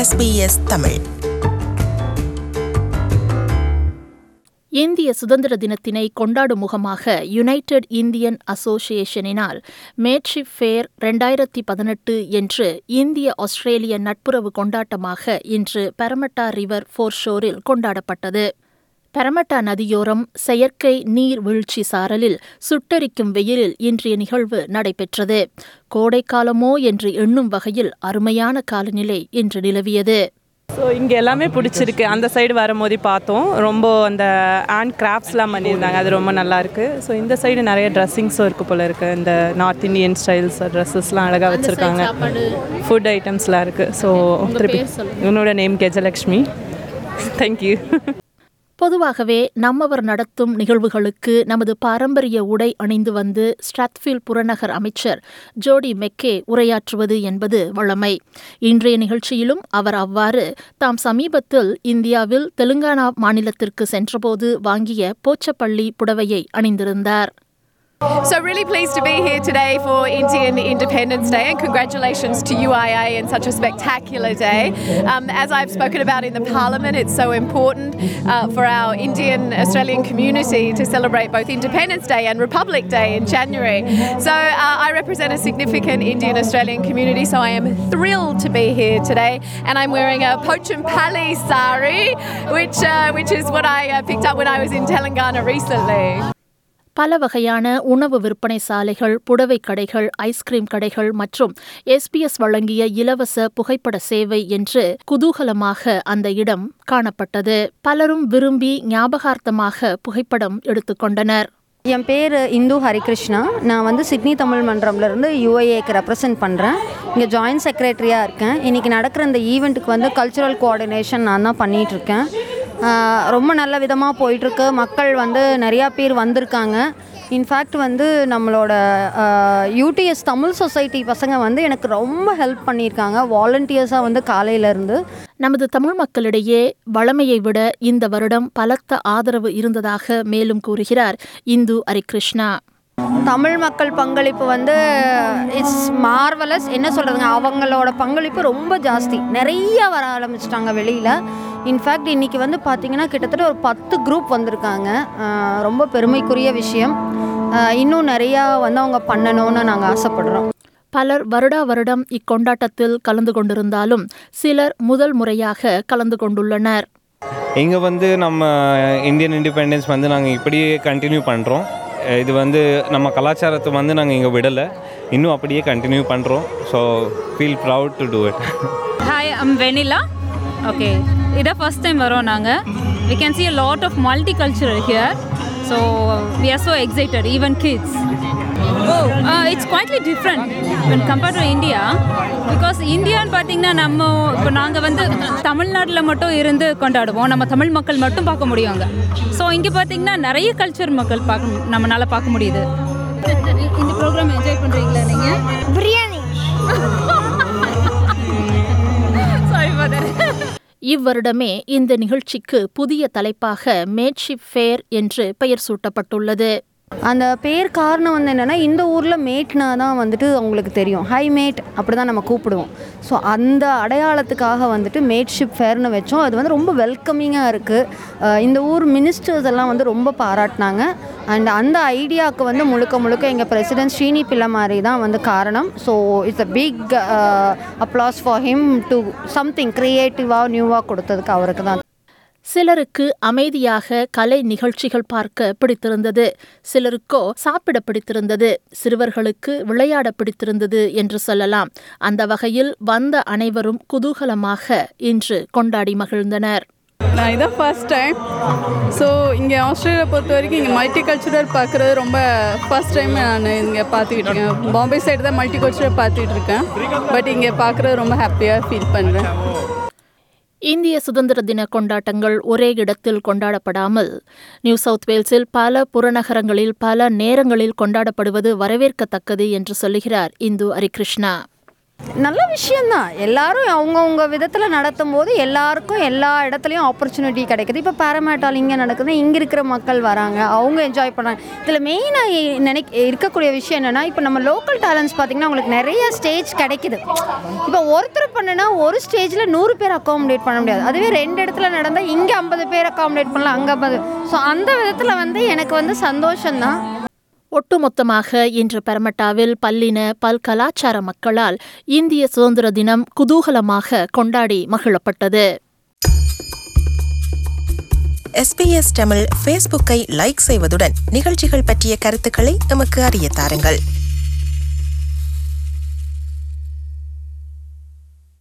SBS Tamil இந்திய சுதந்திர தினத்தினை கொண்டாடும் முகமாக யுனைடெட் இந்தியன் அசோசியேஷனினால் மேட்ஷிப் ஃபேர் ரெண்டாயிரத்தி பதினெட்டு என்று இந்திய ஆஸ்திரேலிய நட்புறவு கொண்டாட்டமாக இன்று பெரமட்டா ரிவர் ஃபோர்ஷோரில் கொண்டாடப்பட்டது பெரமட்டா நதியோரம் செயற்கை நீர் வீழ்ச்சி சாரலில் சுட்டெரிக்கும் வெயிலில் இன்றைய நிகழ்வு நடைபெற்றது கோடைக்காலமோ என்று எண்ணும் வகையில் அருமையான காலநிலை இன்று நிலவியது ஸோ இங்கே எல்லாமே பிடிச்சிருக்கு அந்த சைடு வரும்போது பார்த்தோம் ரொம்ப அந்த ஹேண்ட் கிராஃப்ட்ஸ்லாம் பண்ணியிருந்தாங்க அது ரொம்ப நல்லா இருக்கு ஸோ இந்த சைடு நிறைய ட்ரெஸ்ஸிங்ஸும் இருக்குது போல இருக்கு இந்த நார்த் இந்தியன் ஸ்டைல்ஸ் ட்ரெஸ்ஸஸ்லாம் அழகாக வச்சுருக்காங்க ஃபுட் ஐட்டம்ஸ்லாம் இருக்குது ஸோ திருப்பி என்னோட நேம் கெஜலக்ஷ்மி தேங்க்யூ பொதுவாகவே நம்மவர் நடத்தும் நிகழ்வுகளுக்கு நமது பாரம்பரிய உடை அணிந்து வந்து ஸ்ட்ராத்ஃபீல் புறநகர் அமைச்சர் ஜோடி மெக்கே உரையாற்றுவது என்பது வழமை இன்றைய நிகழ்ச்சியிலும் அவர் அவ்வாறு தாம் சமீபத்தில் இந்தியாவில் தெலுங்கானா மாநிலத்திற்கு சென்றபோது வாங்கிய போச்சப்பள்ளி புடவையை அணிந்திருந்தார் So really pleased to be here today for Indian Independence Day and congratulations to UIA in such a spectacular day. Um, as I've spoken about in the Parliament, it's so important uh, for our Indian Australian community to celebrate both Independence Day and Republic Day in January. So uh, I represent a significant Indian Australian community, so I am thrilled to be here today. And I'm wearing a Pochampally sari, which, uh, which is what I uh, picked up when I was in Telangana recently. பல வகையான உணவு விற்பனை சாலைகள் புடவை கடைகள் ice cream கடைகள் மற்றும் SBS வழங்கிய இலவச புகைப்பட சேவை என்று குதூகலமாக அந்த இடம் காணப்பட்டது பலரும் விரும்பி ஞாபகார்த்தமாக புகைப்படம் எடுத்துக்கொண்டனர் என் பேர் இந்து ஹரிகிருஷ்ணா நான் வந்து சிட்னி தமிழ் மன்றம்லேருந்து யூஏஏக்கு ரெப்ரசன்ட் பண்ணுறேன் இங்கே ஜாயின்ட் செக்ரட்டரியாக இருக்கேன் இன்றைக்கி நடக்கிற இந்த ஈவெண்ட்டுக்கு வந்து கல்ச்சுரல் கோஆர்டினேஷன் நான் தான் பண்ணிகிட்ருக்கேன் ரொம்ப நல்ல விதமாக போயிட்டுருக்கு மக்கள் வந்து நிறையா பேர் வந்திருக்காங்க இன்ஃபேக்ட் வந்து நம்மளோட யூடிஎஸ் தமிழ் சொசைட்டி பசங்க வந்து எனக்கு ரொம்ப ஹெல்ப் பண்ணியிருக்காங்க வாலண்டியர்ஸாக வந்து காலையிலேருந்து நமது தமிழ் மக்களிடையே வளமையை விட இந்த வருடம் பலத்த ஆதரவு இருந்ததாக மேலும் கூறுகிறார் இந்து ஹரிகிருஷ்ணா தமிழ் மக்கள் பங்களிப்பு வந்து இட்ஸ் மார்வலஸ் என்ன சொல்கிறதுங்க அவங்களோட பங்களிப்பு ரொம்ப ஜாஸ்தி நிறைய வர ஆரம்பிச்சிட்டாங்க வெளியில் இன்ஃபேக்ட் இன்றைக்கி வந்து பார்த்திங்கன்னா கிட்டத்தட்ட ஒரு பத்து குரூப் வந்திருக்காங்க ரொம்ப பெருமைக்குரிய விஷயம் இன்னும் நிறையா வந்து அவங்க பண்ணணும்னு நாங்கள் ஆசைப்படுறோம் பலர் வருடா வருடம் இக்கொண்டாட்டத்தில் கலந்து கொண்டிருந்தாலும் சிலர் முதல் முறையாக கலந்து கொண்டுள்ளனர் இங்கே வந்து நம்ம இந்தியன் இண்டிபெண்டன்ஸ் வந்து நாங்கள் இப்படியே கண்டினியூ பண்ணுறோம் இது வந்து நம்ம கலாச்சாரத்தை வந்து நாங்கள் இங்கே விடலை இன்னும் அப்படியே கண்டினியூ பண்ணுறோம் so feel proud to do it hi I'm Vanila okay இதான் ஃபஸ்ட் டைம் வரோம் நாங்கள் we can see a lot of multi cultural here so we are so excited even kids oh it's quietly different when compared to India because இந்தியான்னு பார்த்தீங்கன்னா நம்ம இப்போ நாங்கள் வந்து தமிழ்நாட்டில் மட்டும் இருந்து கொண்டாடுவோம் நம்ம தமிழ் மக்கள் மட்டும் பார்க்க முடியும் அங்கே ஸோ இங்கே பார்த்தீங்கன்னா நிறைய கல்ச்சர் மக்கள் பார்க்க நம்மளால பார்க்க முடியுது இந்த ப்ரோக்ராம் என்ஜாய் பண்ணுறீங்களா நீங்கள் பிரியாணி சாரி ஃபாதர் இவ்வருடமே இந்த நிகழ்ச்சிக்கு புதிய தலைப்பாக மேட்ஷிப் ஃபேர் என்று பெயர் சூட்டப்பட்டுள்ளது அந்த பேர் காரணம் வந்து என்னென்னா இந்த ஊரில் மேட்னா தான் வந்துட்டு அவங்களுக்கு தெரியும் ஹை மேட் அப்படி தான் நம்ம கூப்பிடுவோம் ஸோ அந்த அடையாளத்துக்காக வந்துட்டு மேட்ஷிப் ஃபேர்னு வச்சோம் அது வந்து ரொம்ப வெல்கமிங்காக இருக்குது இந்த ஊர் மினிஸ்டர்ஸ் எல்லாம் வந்து ரொம்ப பாராட்டினாங்க அண்ட் அந்த ஐடியாவுக்கு வந்து முழுக்க முழுக்க எங்கள் பிரசிடென்ட் ஸ்ரீனி பிள்ளைமாரி தான் வந்து காரணம் so it's a big applause for him to something க்ரியேட்டிவாக நியூவாக கொடுத்ததுக்கு அவருக்கு தான் சிலருக்கு அமைதியாக கலை நிகழ்ச்சிகள் பார்க்க பிடித்திருந்தது சிலருக்கோ சாப்பிட பிடித்திருந்தது சிறுவர்களுக்கு விளையாட பிடித்திருந்தது என்று சொல்லலாம் அந்த வகையில் வந்த அனைவரும் குதூகலமாக இன்று கொண்டாடி மகிழ்ந்தனர் நான் இதான் ஃபர்ஸ்ட் டைம் ஸோ இங்கே ஆஸ்திரேலியா பொறுத்த வரைக்கும் இங்கே மல்டி கல்ச்சுரல் பார்க்குறது ரொம்ப ஃபர்ஸ்ட் டைம் நான் இங்கே பார்த்துக்கிட்டு இருக்கேன் பாம்பே சைடு தான் மல்டி கல்ச்சுரல் பார்த்துக்கிட்டு இருக்கேன் பட் இங்கே பார்க்குறது ரொம்ப ஹாப்பியாக ஃபீல் பண்ணுறேன் இந்திய சுதந்திர தின கொண்டாட்டங்கள் ஒரே இடத்தில் கொண்டாடப்படாமல் நியூ சவுத் வேல்ஸில் பல புறநகரங்களில் பல நேரங்களில் கொண்டாடப்படுவது வரவேற்கத்தக்கது என்று சொல்லுகிறார் இந்து ஹரிகிருஷ்ணா நல்ல விஷயந்தான் எல்லாரும் அவங்கவுங்க விதத்தில் நடத்தும் போது எல்லாருக்கும் எல்லா இடத்துலையும் ஆப்பர்ச்சுனிட்டி கிடைக்குது இப்போ பேரமேட்டால் இங்கே நடக்குது இங்கே இருக்கிற மக்கள் வராங்க அவங்க என்ஜாய் பண்ணாங்க இதில் மெயினாக நினைக் இருக்கக்கூடிய விஷயம் என்னென்னா இப்போ நம்ம லோக்கல் டேலண்ட்ஸ் பார்த்திங்கன்னா உங்களுக்கு நிறைய ஸ்டேஜ் கிடைக்குது இப்போ ஒருத்தர் பண்ணுனா ஒரு ஸ்டேஜில் நூறு பேர் அக்காமடேட் பண்ண முடியாது அதுவே ரெண்டு இடத்துல நடந்தால் இங்கே ஐம்பது பேர் அக்காமடேட் பண்ணலாம் அங்கே ஐம்பது ஸோ அந்த விதத்தில் வந்து எனக்கு வந்து சந்தோஷம்தான் ஒட்டுமொத்தமாக இன்று பெரமட்டாவில் பல்லின பல்கலாச்சார மக்களால் இந்திய சுதந்திர தினம் குதூகலமாக கொண்டாடி மகிழப்பட்டது எஸ்பிஎஸ் தமிழ் ஃபேஸ்புக்கை லைக் செய்வதுடன் நிகழ்ச்சிகள் பற்றிய கருத்துக்களை எமக்கு அறிய தாருங்கள்